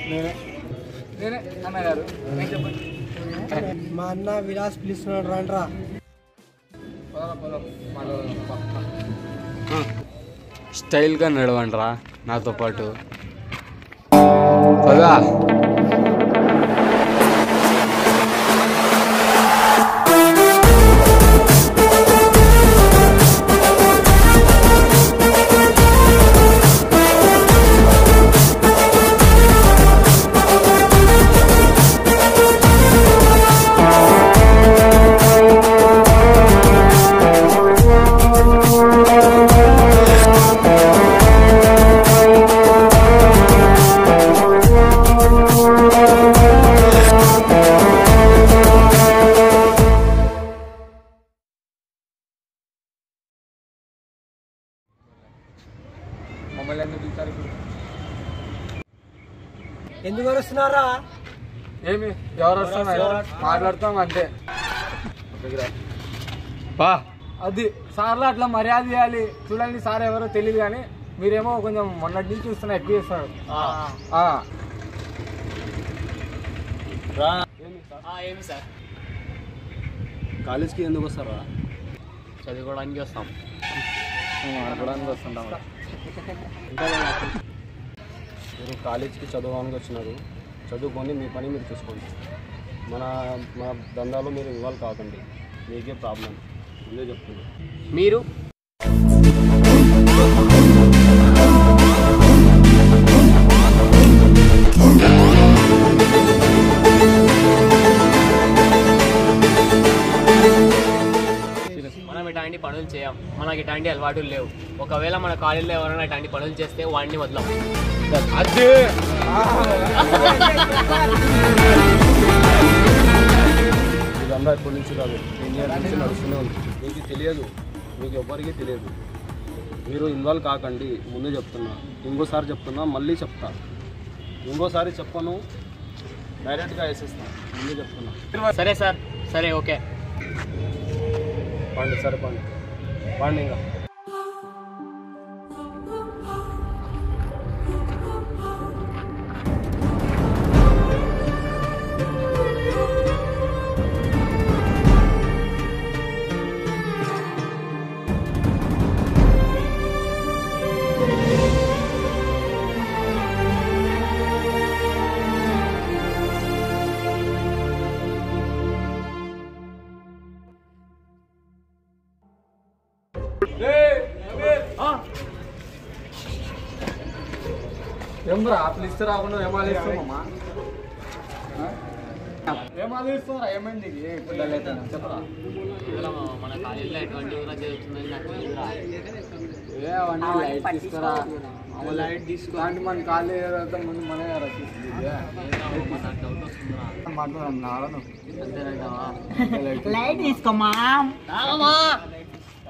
నేనే నేనే అన్న గారు నేను చెప్పండి మా అన్న విలాస్ పిలుస్తున్నాడు రండ్రా పదరా పదరా మాట్లాడదాం పా, పా. స్టైల్గా నడవండిరా నాతో పాటు పదా మమ్మల్ని ఎందుకు పిలిచారు ఇప్పుడు ఎందుకు వస్తున్నారా ఏమి ఎవరు వస్తున్నారు మాట్లాడతాం అంతే పా అది సార్లు అట్లా మర్యాద చేయాలి చూడండి సార్ ఎవరో తెలియదు కానీ మీరేమో కొంచెం మొన్నటి నుంచి చూస్తున్నా ఎక్కువ చేస్తారు ఆ. ఏమి సార్ కాలేజ్కి ఎందుకు వస్తారా చదువుకోవడానికి వస్తాం మేము ఆడుకోవడానికి వస్తుంటాం మీరు కాలేజ్కి చదవడానికి వచ్చినారు చదువుకొని మీ పని మీరు చూసుకోండి మన మన దందాలో మీరు ఇన్వాల్వ్ కాకండి మీకే ప్రాబ్లం ముందే చెప్తుంది మీరు మనం ఇట్లాంటి పనులు చేయం మనకి ఇట్లాంటి అలవాటులు లేవు ఒకవేళ మన కాలేజీలో ఎవరైనా ఇట్లాంటి పనులు చేస్తే వాడిని వదలం అదే ఇదంతా ఎప్పటి నుంచి కాదు టెన్ ఇయర్స్ నుంచి నడుస్తూనే ఉంది మీకు తెలియదు మీకు ఎవ్వరికీ తెలియదు మీరు ఇన్వాల్వ్ కాకండి ముందే చెప్తున్నా ఇంకోసారి చెప్తున్నా మళ్ళీ చెప్తా ఇంకోసారి చెప్పను డైరెక్ట్గా వేసేస్తా ముందే చెప్తున్నా సరే సార్ సరే ఓకే పండి సరే పండి పండి ఇంకా ఏం రా పిలిస్తే రాకుండా ఏమాలు ఇస్తామమ్మా ఏమాలు ఇస్తారా ఏమైంది నీకు? ఏ పిల్లలు అయితే చెప్పరా ఇవాళ మన కాలేజీలో ఎటువంటి ఊరా జరుగుతుందని నాకు తెలియదురా. ఏ అవన్నీ లైట్ తీసుకురా లైట్ తీసుకో అంటే మన కాళ్ళు ఏదైతే ముందు మనమే రచిస్తుంది ఏమో నాకు డౌట్ వస్తుందిరా మాట్లాడడం నాడను అంతేనంటావా లైట్ తాగమా